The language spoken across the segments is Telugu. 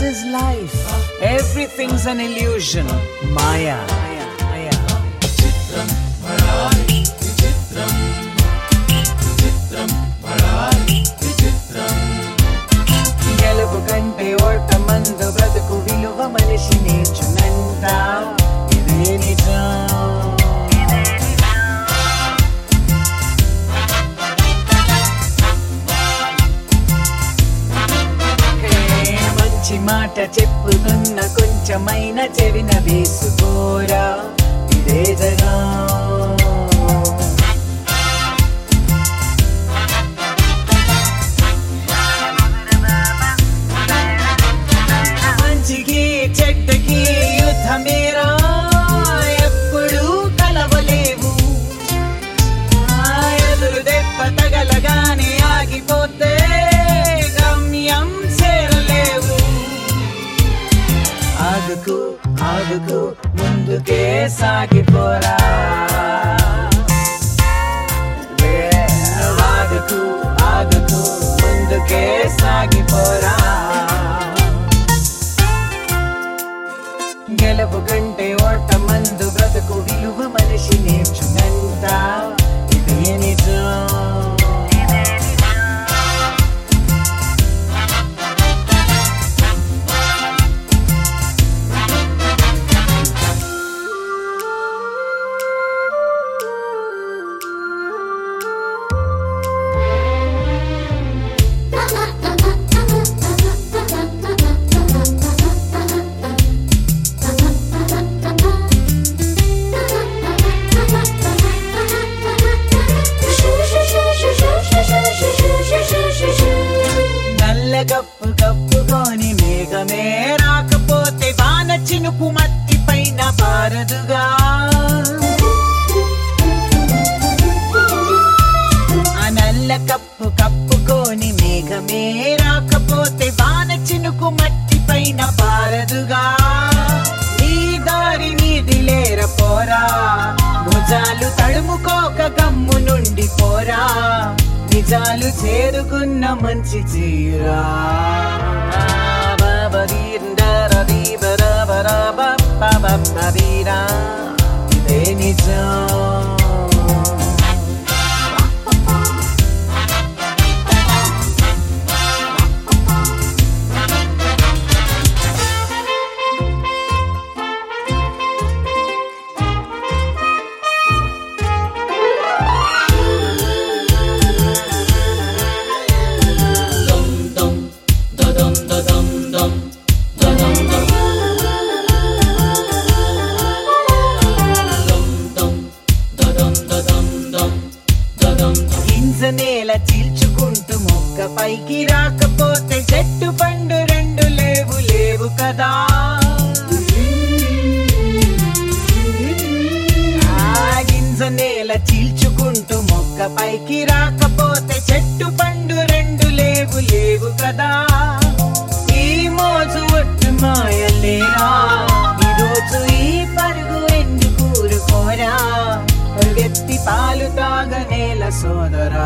is life. Everything's an illusion. Maya. Maya. Maya. గెలుపు కంటే ఓటమందు బ్రతుకు విలువ మనిషి నేర్చునంట ఇదే నిజం హే, మంచి మాట చెప్పుతున్న కొంచెమైన చెవిన వేసుకోరా ఇదే జగా మంచికి చెడ్డకి యుద్ధమేరా ఎప్పుడు కలవలేవు ఆ ఎదురు దెబ్బ తగలగానే ఆగిపోతే గమ్యం చేరలేవు ఆగుకు ఆగుకు ముందుకే సాగిపోరా ఏ, ఆగుకు ఆగుకు ముందుకే సాగిపోరా గెలుపు కంటే ఓటమందు బ్రతుకు విలువ మనిషి నేర్చునంట ఇదే నిజం నల్ల కప్పు కప్పుకొని మేఘమే రాకపోతే వాన చినుకు మట్టి పైన పారదుగా ఆ నల్ల కప్పు కప్పుకొని మేఘమే రాకపోతే వాన చినుకు మట్టి పైన పారదుగా నీ దారి నీది లేర పోరా భుజాలు తడుముకోక గమ్ము నుండి పోరా నిజాలు చేరుకున్న మంచి చీరా ఇదే నిజం గింజ నేల చీల్చుకుంటూ మొక్క పైకి రాకపోతే చెట్టు పండు రెండు లేవు లేవు కదా ఆ గింజ నేల చీల్చుకుంటూ మొక్క పైకి రాకపోతే చెట్టు పండు రెండు లేవు లేవు కదా ఈ మోజు ఒట్టు మాయలేరా ఈరోజు ఈ పరుగు ఎందుకు ఊరుకోరా పరుగెత్తి పాలు తాగనేల సోదరా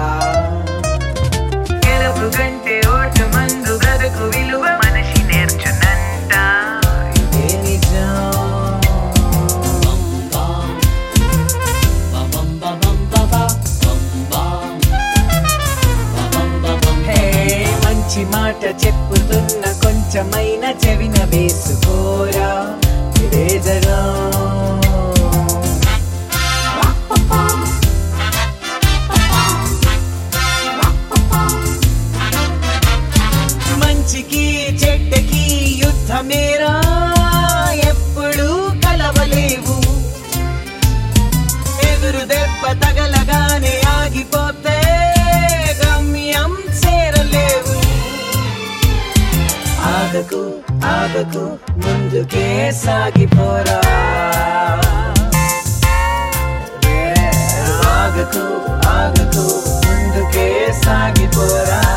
గెలుపు కంటే ఓటు మందు బ్రతుకు విలువ మనిషి నేర్చునంట ఇదే నిజం హే, మంచి మాట చెప్పుతున్న కొంచెమైన చెవిన వేసుకోరా ఇదే జగా మంచికి చెడ్డకి యుద్ధమేరా ఎప్పుడు కలవలేవు ఎదురు దెబ్బ తగలగానే ఆగిపోతే గమ్యం చేరలేవు ఆగకు ఆగకు ముందుకే సాగిపోరా ఏ, ఆగకు ఆగకు ముందుకే సాగిపోరా